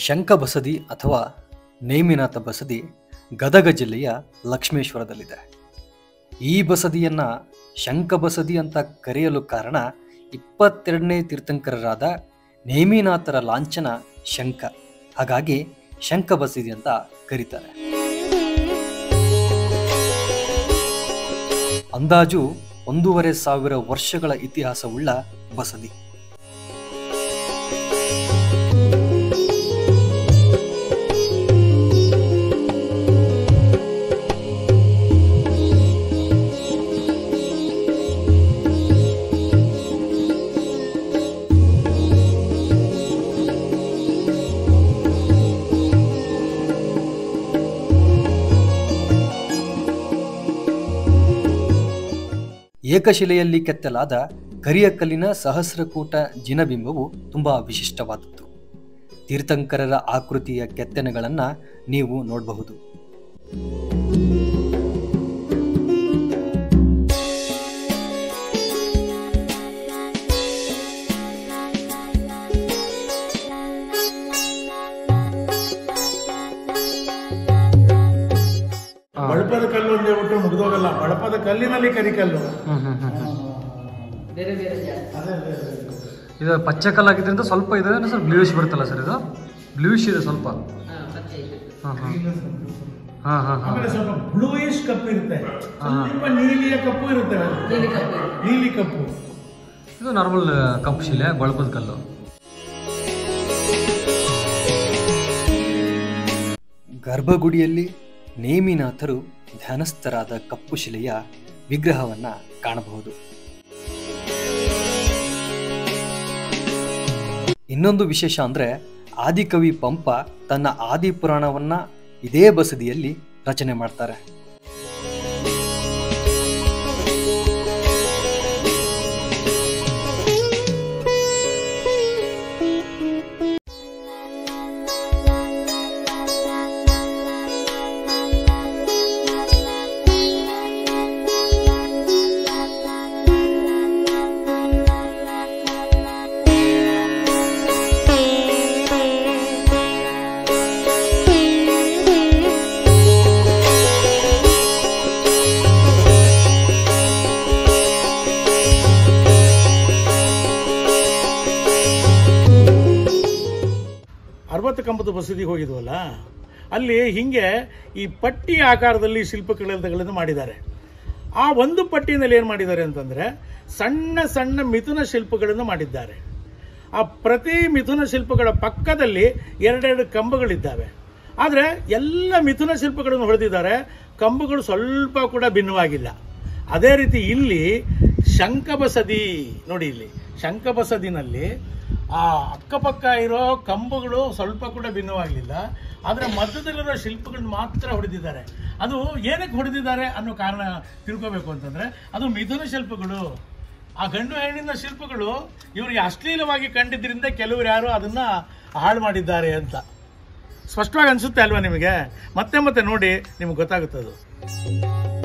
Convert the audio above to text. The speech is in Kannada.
ಶಂಕ ಬಸದಿ ಅಥವಾ ನೇಮಿನಾಥ ಬಸದಿ ಗದಗ ಜಿಲ್ಲೆಯ ಲಕ್ಷ್ಮೇಶ್ವರದಲ್ಲಿದೆ ಈ ಬಸದಿಯನ್ನ ಶಂಕ ಬಸದಿ ಅಂತ ಕರೆಯಲು ಕಾರಣ ಇಪ್ಪತ್ತೆರಡನೇ ತೀರ್ಥಂಕರರಾದ ನೇಮಿನಾಥರ ಲಾಂಛನ ಶಂಕ ಹಾಗಾಗಿ ಶಂಕ ಬಸದಿ ಅಂತ ಕರೀತಾರೆ ಅಂದಾಜು ಒಂದೂವರೆ ಸಾವಿರ ವರ್ಷಗಳ ಇತಿಹಾಸವುಳ್ಳ ಬಸದಿ ಏಕಶಿಲೆಯಲ್ಲಿ ಕೆತ್ತಲಾದ ಕರಿಯ ಕಲ್ಲಿನ ಸಹಸ್ರಕೂಟ ಜಿನಬಿಂಬವು ತುಂಬಾ ವಿಶಿಷ್ಟವಾದದ್ದು ತೀರ್ಥಂಕರರ ಆಕೃತಿಯ ಕೆತ್ತನೆಗಳನ್ನು ನೀವು ನೋಡಬಹುದು ಬಳಪದ ಕಲ್ಲು ಒಂದೇ ಬಿಟ್ಟು ಮುಗಿದೋಗಲ್ಲ ಬಳಪದ ಕಲ್ಲಿನಲ್ಲಿ ಕರಿಕಲ್ಲು ಬೇರೆ ಬೇರೆ ಜಾಸ್ತಿ ಅದೇ ಅದೇ ಅದೇ. ಇದು ಪಚ್ಚೆ ಕಲ್ಲಾಗಿದ್ದರಿಂದ ಸ್ವಲ್ಪ ಇದೆ ಸರ್ ಬ್ಲೂಯಿಶ್ ಬರುತ್ತಲ್ಲ ಸರ್ ಇದು ಬ್ಲೂಯಿಶ್ ಇದೆ ಸ್ವಲ್ಪ ಹಾ ಪಚ್ಚೆ ಇದೆ ಹಾಂ ಹಾಂ ಹಾಂ ಹಾಂ ಹಾಂ ಆಮೇಲೆ ಸ್ವಲ್ಪ ಬ್ಲೂಯಿಶ್ ಕಪ್ಪು ಇರುತ್ತೆ ಸ್ವಲ್ಪ ನೀಲಿಯ ಕಪ್ಪು ಇರುತ್ತೆ ನೀಲಿ ಕಪ್ಪು ಇದೆ. ನೀಲಿ ಕಪ್ಪು ಇದು ನಾರ್ಮಲ್ ಕಪ್ಪು ಶಿಲೆ ಬಳಪದ ಕಲ್ಲು ಗರ್ಭಗುಡಿಯಲ್ಲಿ ನೇಮಿನಾಥರು ಧ್ಯಾನಸ್ಥರಾದ ಕಪ್ಪು ಶಿಲೆಯ ವಿಗ್ರಹವನ್ನ ಕಾಣಬಹುದು ಇನ್ನೊಂದು ವಿಶೇಷ ಅಂದ್ರೆ ಆದಿಕವಿ ಪಂಪ ತನ್ನ ಆದಿ ಪುರಾಣವನ್ನ ಇದೇ ಬಸದಿಯಲ್ಲಿ ರಚನೆ ಮಾಡ್ತಾರೆ ಅರವತ್ತು ಕಂಬದ ಬಸದಿಗೆ ಹೋಗಿದ್ವಲ್ಲ ಅಲ್ಲಿ ಹಿಂಗೆ ಈ ಪಟ್ಟಿ ಆಕಾರದಲ್ಲಿ ಶಿಲ್ಪಕಲೆಗಳನ್ನು ಮಾಡಿದ್ದಾರೆ ಆ ಒಂದು ಪಟ್ಟಿನಲ್ಲಿ ಏನು ಮಾಡಿದ್ದಾರೆ ಅಂತಂದ್ರೆ ಸಣ್ಣ ಸಣ್ಣ ಮಿಥುನ ಶಿಲ್ಪಗಳನ್ನು ಮಾಡಿದ್ದಾರೆ ಆ ಪ್ರತಿ ಮಿಥುನ ಶಿಲ್ಪಗಳ ಪಕ್ಕದಲ್ಲಿ ಎರಡೆರಡು ಕಂಬಗಳಿದ್ದಾವೆ ಆದರೆ ಎಲ್ಲ ಮಿಥುನ ಶಿಲ್ಪಗಳನ್ನು ಹೊಡೆದಿದ್ದಾರೆ ಕಂಬಗಳು ಸ್ವಲ್ಪ ಕೂಡ ಭಿನ್ನವಾಗಿಲ್ಲ ಅದೇ ರೀತಿ ಇಲ್ಲಿ ಶಂಖಬಸದಿ ನೋಡಿ ಇಲ್ಲಿ ಶಂಖಬಸದಿನಲ್ಲಿ ಆ ಅಕ್ಕಪಕ್ಕ ಇರೋ ಕಂಬಗಳು ಸ್ವಲ್ಪ ಕೂಡ ಭಿನ್ನವಾಗಲಿಲ್ಲ ಆದರೆ ಮಧ್ಯದಲ್ಲಿರೋ ಶಿಲ್ಪಗಳನ್ನ ಮಾತ್ರ ಹೊಡೆದಿದ್ದಾರೆ ಅದು ಏನಕ್ಕೆ ಹೊಡೆದಿದ್ದಾರೆ ಅನ್ನೋ ಕಾರಣ ತಿಳ್ಕೋಬೇಕು ಅಂತಂದ್ರೆ ಅದು ಮಿಥುನ ಶಿಲ್ಪಗಳು ಆ ಗಂಡು ಹೆಣ್ಣಿನ ಶಿಲ್ಪಗಳು ಇವರಿಗೆ ಅಶ್ಲೀಲವಾಗಿ ಕಂಡಿದ್ದರಿಂದ ಕೆಲವರು ಯಾರು ಅದನ್ನ ಹಾಳು ಮಾಡಿದ್ದಾರೆ ಅಂತ ಸ್ಪಷ್ಟವಾಗಿ ಅನ್ಸುತ್ತೆ ಅಲ್ವಾ ನಿಮಗೆ ಮತ್ತೆ ಮತ್ತೆ ನೋಡಿ ನಿಮ್ಗೆ ಗೊತ್ತಾಗುತ್ತದು